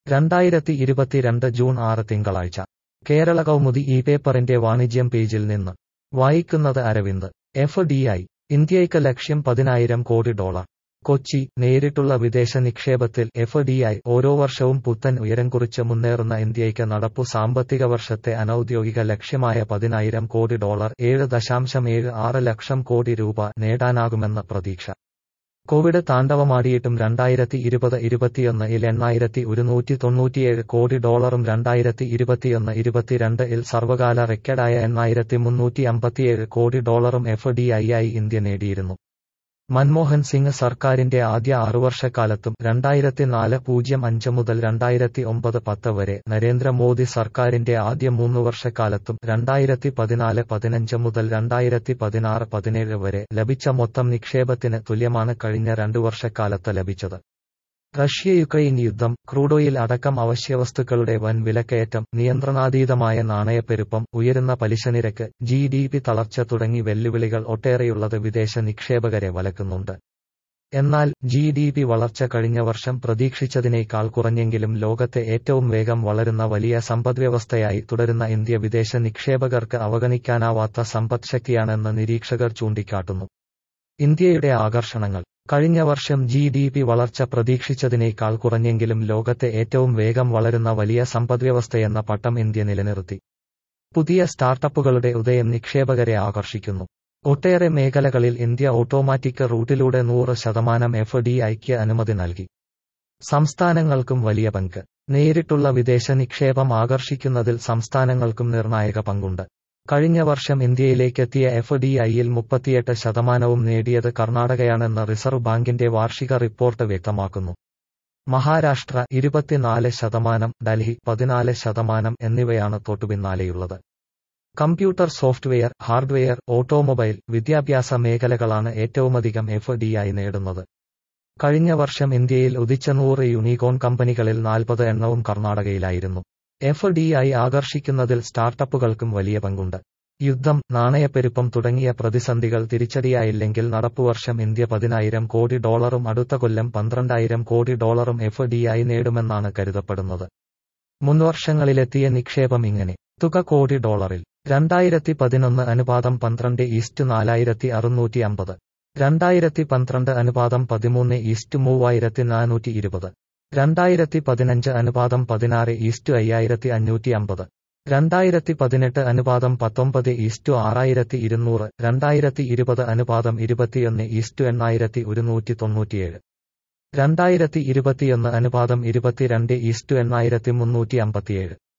രണ്ടായിരത്തി ഇരുപത്തിരണ്ട് ജൂൺ ആറ് തിങ്കളാഴ്ച കേരള കൗമുദി ഈ പേപ്പറിന്റെ വാണിജ്യം പേജിൽ നിന്ന് വായിക്കുന്നത് അരവിന്ദ് എഫ് ഡി ഐ ഇന്ത്യയ്ക്ക് ലക്ഷ്യം പതിനായിരം കോടി ഡോളർ കൊച്ചി നേരിട്ടുള്ള വിദേശ നിക്ഷേപത്തിൽ എഫ് ഡി ഐ ഓരോ വർഷവും പുത്തൻ ഉയരം കുറിച്ച് മുന്നേറുന്ന ഇന്ത്യയ്ക്ക് നടപ്പു സാമ്പത്തിക വർഷത്തെ അനൌദ്യോഗിക ലക്ഷ്യമായ പതിനായിരം കോടി ഡോളർ ഏഴ് ദശാംശം ഏഴ് ആറ് ലക്ഷം കോടി രൂപ നേടാനാകുമെന്ന പ്രതീക്ഷ കോവിഡ് താണ്ഡവമാടിയിട്ടും രണ്ടായിരത്തി ഇരുപത് ഇരുപത്തിയൊന്ന് ഇൽ എണ്ണായിരത്തി ഒരുന്നൂറ്റി തൊണ്ണൂറ്റിയേഴ് കോടി ഡോളറും രണ്ടായിരത്തി ഇരുപത്തിയൊന്ന് ഇരുപത്തിരണ്ട് ഇൽ സർവകാല റെക്കഡായ എണ്ണായിരത്തി മുന്നൂറ്റി അമ്പത്തിയേഴ് കോടി ഡോളറും എഫ് ഡി ഐ ആയി ഇന്ത്യ നേടിയിരുന്നു മൻമോഹൻ സിംഗ് സർക്കാരിന്റെ ആദ്യ ആറുവർഷക്കാലത്തും രണ്ടായിരത്തി നാല് പൂജ്യം അഞ്ച് മുതൽ രണ്ടായിരത്തി ഒമ്പത് പത്ത് വരെ നരേന്ദ്രമോദി സർക്കാരിന്റെ ആദ്യ മൂന്ന് വർഷക്കാലത്തും രണ്ടായിരത്തി പതിനാല് പതിനഞ്ച് മുതൽ രണ്ടായിരത്തി പതിനാറ് പതിനേഴ് വരെ ലഭിച്ച മൊത്തം നിക്ഷേപത്തിന് തുല്യമാണ് കഴിഞ്ഞ രണ്ടു വർഷക്കാലത്ത് ലഭിച്ചത് റഷ്യ യുക്രൈൻ യുദ്ധം ക്രൂഡോയിൽ അടക്കം അവശ്യവസ്തുക്കളുടെ വൻ വിലക്കയറ്റം നിയന്ത്രണാതീതമായ നാണയപ്പെരുപ്പം ഉയരുന്ന പലിശനിരക്ക് ജി ഡി പി തളർച്ച തുടങ്ങി വെല്ലുവിളികൾ ഒട്ടേറെയുള്ളത് വിദേശ നിക്ഷേപകരെ വലക്കുന്നുണ്ട് എന്നാൽ ജി ഡി പി വളർച്ച കഴിഞ്ഞ വർഷം പ്രതീക്ഷിച്ചതിനേക്കാൾ കുറഞ്ഞെങ്കിലും ലോകത്തെ ഏറ്റവും വേഗം വളരുന്ന വലിയ സമ്പദ്വ്യവസ്ഥയായി തുടരുന്ന ഇന്ത്യ വിദേശ നിക്ഷേപകർക്ക് അവഗണിക്കാനാവാത്ത സമ്പദ്ശക്തിയാണെന്ന് നിരീക്ഷകർ ചൂണ്ടിക്കാട്ടുന്നു ഇന്ത്യയുടെ ആകർഷണങ്ങൾ കഴിഞ്ഞ വർഷം ജി ഡി പി വളർച്ച പ്രതീക്ഷിച്ചതിനേക്കാൾ കുറഞ്ഞെങ്കിലും ലോകത്തെ ഏറ്റവും വേഗം വളരുന്ന വലിയ സമ്പദ്വ്യവസ്ഥയെന്ന പട്ടം ഇന്ത്യ നിലനിർത്തി പുതിയ സ്റ്റാർട്ടപ്പുകളുടെ ഉദയം നിക്ഷേപകരെ ആകർഷിക്കുന്നു ഒട്ടേറെ മേഖലകളിൽ ഇന്ത്യ ഓട്ടോമാറ്റിക് റൂട്ടിലൂടെ നൂറ് ശതമാനം എഫ് ഡി ഐക്ക് അനുമതി നൽകി സംസ്ഥാനങ്ങൾക്കും വലിയ പങ്ക് നേരിട്ടുള്ള വിദേശ നിക്ഷേപം ആകർഷിക്കുന്നതിൽ സംസ്ഥാനങ്ങൾക്കും നിർണായക പങ്കുണ്ട് കഴിഞ്ഞ വർഷം ഇന്ത്യയിലേക്കെത്തിയ എഫ് ഡി ഐയിൽ മുപ്പത്തിയെട്ട് ശതമാനവും നേടിയത് കർണാടകയാണെന്ന് റിസർവ് ബാങ്കിന്റെ വാർഷിക റിപ്പോർട്ട് വ്യക്തമാക്കുന്നു മഹാരാഷ്ട്ര ഇരുപത്തിനാല് ശതമാനം ഡൽഹി പതിനാല് ശതമാനം എന്നിവയാണ് തൊട്ടുപിന്നാലെയുള്ളത് കമ്പ്യൂട്ടർ സോഫ്റ്റ്വെയർ ഹാർഡ്വെയർ ഓട്ടോമൊബൈൽ വിദ്യാഭ്യാസ മേഖലകളാണ് ഏറ്റവുമധികം എഫ് ഡി ഐ നേടുന്നത് കഴിഞ്ഞ വർഷം ഇന്ത്യയിൽ ഉദിച്ച നൂറ് യൂണികോൺ കമ്പനികളിൽ നാൽപ്പത് എണ്ണവും കർണാടകയിലായിരുന്നു എഫ് ഡി ഐ ആകർഷിക്കുന്നതിൽ സ്റ്റാർട്ടപ്പുകൾക്കും വലിയ പങ്കുണ്ട് യുദ്ധം നാണയപ്പെരുപ്പം തുടങ്ങിയ പ്രതിസന്ധികൾ തിരിച്ചടിയായില്ലെങ്കിൽ നടപ്പുവർഷം ഇന്ത്യ പതിനായിരം കോടി ഡോളറും അടുത്ത കൊല്ലം പന്ത്രണ്ടായിരം കോടി ഡോളറും എഫ് ഡി ഐ നേടുമെന്നാണ് കരുതപ്പെടുന്നത് മുൻവർഷങ്ങളിലെത്തിയ നിക്ഷേപം ഇങ്ങനെ തുക കോടി ഡോളറിൽ രണ്ടായിരത്തി പതിനൊന്ന് അനുപാതം പന്ത്രണ്ട് ഈസ്റ്റ് നാലായിരത്തി അറുന്നൂറ്റി അമ്പത് രണ്ടായിരത്തി പന്ത്രണ്ട് അനുപാതം പതിമൂന്ന് ഈസ്റ്റ് മൂവായിരത്തി നാനൂറ്റി ഇരുപത് രണ്ടായിരത്തി പതിനഞ്ച് അനുപാതം പതിനാറ് ഈസ്റ്റു അയ്യായിരത്തി അഞ്ഞൂറ്റി അമ്പത് രണ്ടായിരത്തി പതിനെട്ട് അനുപാതം പത്തൊമ്പത് ഈസ്റ്റു ആറായിരത്തി ഇരുന്നൂറ് രണ്ടായിരത്തി ഇരുപത് അനുപാതം ഇരുപത്തിയൊന്ന് ഈസ്റ്റു എണ്ണായിരത്തി ഒരുന്നൂറ്റി തൊണ്ണൂറ്റിയേഴ് രണ്ടായിരത്തി ഇരുപത്തിയൊന്ന് അനുപാതം ഇരുപത്തിരണ്ട് ഈസ്റ്റു എണ്ണായിരത്തി മുന്നൂറ്റി അമ്പത്തിയേഴ്